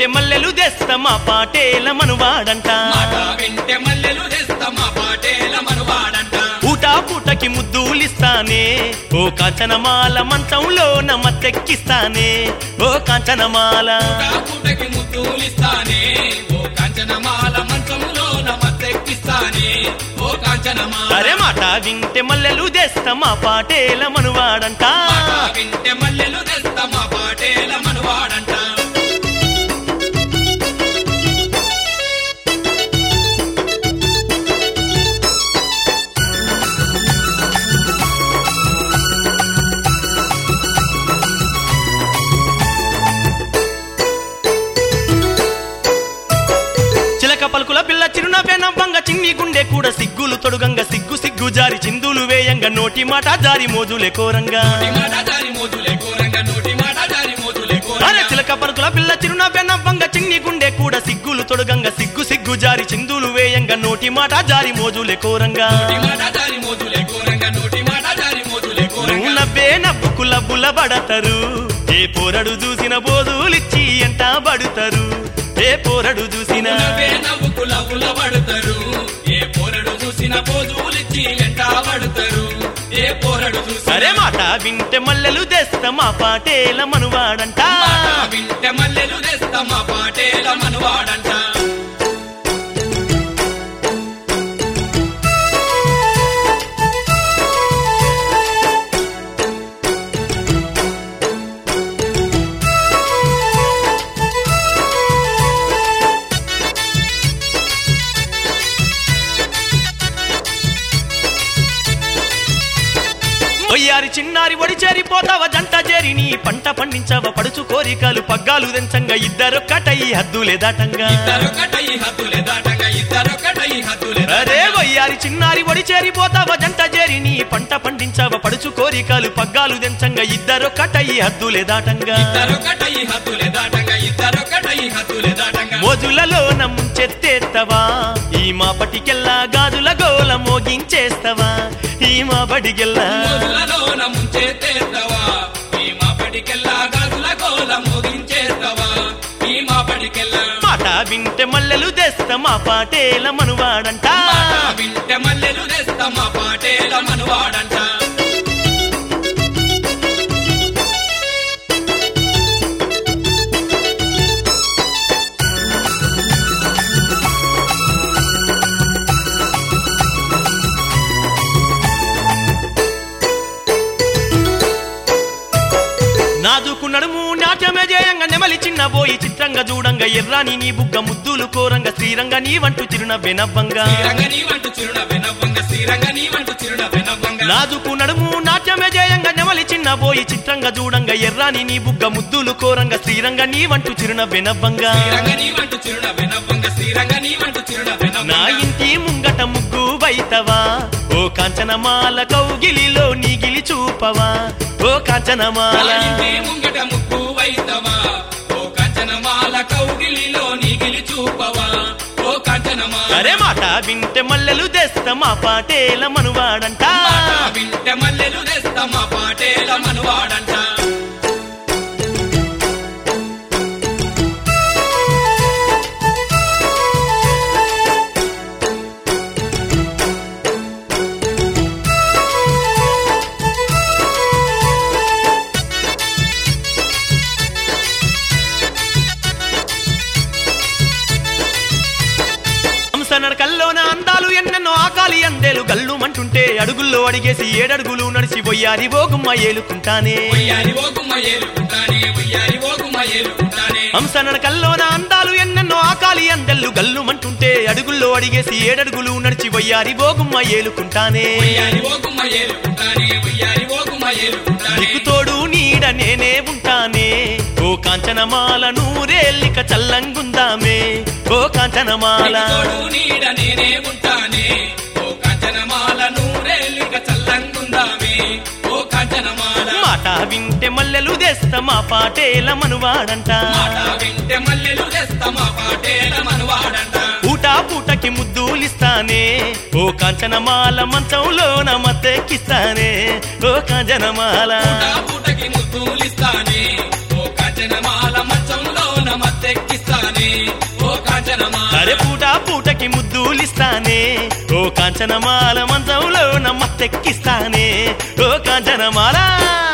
వింటే మల్లెలు తెస్తమా పాటేల మనువాడంట మాట వింటే మల్లెలు తెస్తమా పాటేల మనువాడంట పూటా పూటకి ముద్దులిస్తానే ఓ కాంచనమాల మంచంలో నమ్మతెక్కిస్తానే ఓ కాంచనమాల పూటకి ముద్దులిస్తానే ఓ కాంచనమాల మంచములో నమత్తెక్కిస్తానే ఓ కాంచనమాల అరే మాట వింటే మల్లెలు తెస్తమా పాటేల మనువాడంట మాట వింటే మల్లెలు తెస్తమా పాటేల మనువాడంట చిలక పలుకుల పిల్ల చిరునవ్వే నవ్వంగ చిన్ని గుండె కూడా సిగ్గులు తొడుగంగ సిగ్గు సిగ్గు జారి చిందులు వేయంగ నోటి మాట జారి మోజులే కోరంగా నోటి మాట జారి మోజులే కోరంగా నోటి మాట జారి మోజులే అరే కోరంగా చిలక పలుకుల పిల్ల చిరునవ్వే నవ్వంగ చిన్ని గుండె కూడా సిగ్గులు తొడుగంగ సిగ్గు సిగ్గు జారి చిందులు వేయంగ నోటి మాట జారి మోజులే కోరంగా నోటి మాట జారి మోజులే కోరంగా నోటి మాట జారి మోజులే నువ్వు కోరంగా నవ్వే నవ్వుకు లబ్బుల పడతారు ఏ పోరడు చూసిన బోధులిచ్చి ఎంట పడుతారు ఏ పోరడు చూసిన నవ్వే నవ్వుకు లవ్వుల పడతారు ఏ పోరడు చూసిన పోజులిచ్చి వెంట పడతారు ఏ పోరడు చూసిన అరే మాట వింటే మల్లెలు తెస్తమా పాటేల మనువాడంట మాట వింటే మల్లెలు తెస్తమా పాటేల మనువాడంట ఒయ్యారి చిన్నారి ఒడి చేరిపోతావ జంట చేరి నీ పంట పండించవ పడుచు కోరికలు పగ్గాలు తెంచంగా ఇద్దరొక్కటై హద్దులే దాటంగా ఇద్దరొకటై హద్దులే దాటంగా ఇద్దరొకటై హద్దులే అరే వయ్యారి చిన్నారి ఒడి చేరిపోతావ జంట చేరి నీ పంట పండించవ పడుచు కోరికలు పగ్గాలు తెంచంగా ఇద్దరొక్కటై హద్దులే దాటంగా ఇద్దరొకటై హద్దులే దాటంగా ఇద్దరొకటై హద్దులే దాటంగా మోజులలో నమ్ముంచెత్తేత్తవా ఈ మా పటికెల్లా గాజుల గోల మోగించేస్తవా ఈ మా బడికెల్లా రోజులలోన ముంచేస్తేస్తావా ఈ మా పడికెల్లా గాజుల గోల మోగించేస్తావా ఈ మా పడికెల్లా మాట వింటే మల్లెలు తెస్తమా పాటేల మనువాడంట మాట వింటే మల్లెలు తెస్తమా పాటేల మనువాడంట నాదుకు నడుము నాట్యమే జయంగా నెమలి చిన్నబోయి చిత్రంగా చూడంగా ఎర్రాని నీ బుగ్గ ముద్దులు కోరంగా శ్రీరంగ నీ వంటు చిరునవ్వే నవ్వంగా శ్రీరంగ నీ వంటు చిరున వెనవ్వంగ శ్రీరంగ నీ వంటు చిరున వెనవ్వంగ నాదుకు నడుము నాట్యమే జయంగా నెమలి చిన్నబోయి చిత్రంగా చూడంగా ఎర్రాని నీ బుగ్గ ముద్దులు కోరంగా శ్రీరంగ నీ వంటు చిరునవ్వే నవ్వంగా శ్రీరంగ నీ వంటు చిరున వెనవ్వంగ శ్రీరంగ నీ వంటు చిరున నా వెనవ్వంగ ఇంటి ముంగట ముగ్గు వైతవా ఓ కాంచనమాల కౌగిలిలో నీగిలి చూపవా ఓ కాంచనమాల నా ఇంటి ముంగట ముక్కు వైతవా ఓ కంచనమాల కౌగిలిలో నీగిలి చూపవా ఓ కంచనమాల అరే మాట వింటే మల్లెలు తెస్తమా పాటేల మనువాడంట మాట వింటే మల్లెలు తెస్తమా పాటేల మనువాడంట హంస నడకల్లోన అందాలు ఎన్నెన్నో ఆకాలి అందేలు గల్లు మంటుంటే అడుగుల్లో అడిగేసి ఏడడుగులు నడిచి పోయారి ఓగుమ్మ ఏలుకుంటానే ఉయ్యారి ఓ గుమ్మ ఏలుకుంటానే ఉయ్యారి ఓ గుమ్మ ఏలుకుంటానే హంస నడకల్లోన అందాలు ఎన్నెన్నో ఆకాలి అందెల్లు గల్లు మంటుంటే అడుగుల్లో అడిగేసి ఏడడుగులు నడిచి పోయారి ఓగుమ్మ ఏలుకుంటానే ఉయ్యారి ఓ గుమ్మ ఏలుకుంటానే ఉయ్యారి ఓ గుమ్మ ఏలుకుంటానే నీకు తోడు నీడ నేనే ఉంటానే ఓ కాంచనమాల నూరేల్లిక చల్లంగుందామే ఓ కాంచనమాల తోడు నీడ నేనే ఉంటానే ఓ కంచనమాల నూరేళ్ళిక చల్లంగుందామే ఓ కంచనమాల మాట వింటే మల్లెలు తెస్తమా పాటేల మనువాడంట మాట వింటే మల్లెలు తెస్తమా పాటేల మనువాడంట పూటా పూటకి ముద్దులిస్తానే ఓ కాంచనమాల మంచంలో నమ్మతెక్కిస్తానే ఓ కాంచనమాల పూట పూటకి ముద్దులిస్తానే ఓ కంచనమాల మంచంలో నమత్తెక్కిస్తానే పడతానే ఓ కాంచనమాల అరే పూట పూటకి ముద్దులిస్తానే ఓ కాంచనమాల మంచంలో నమ్మ తెక్కిస్తానే ఓ కాంచనమాల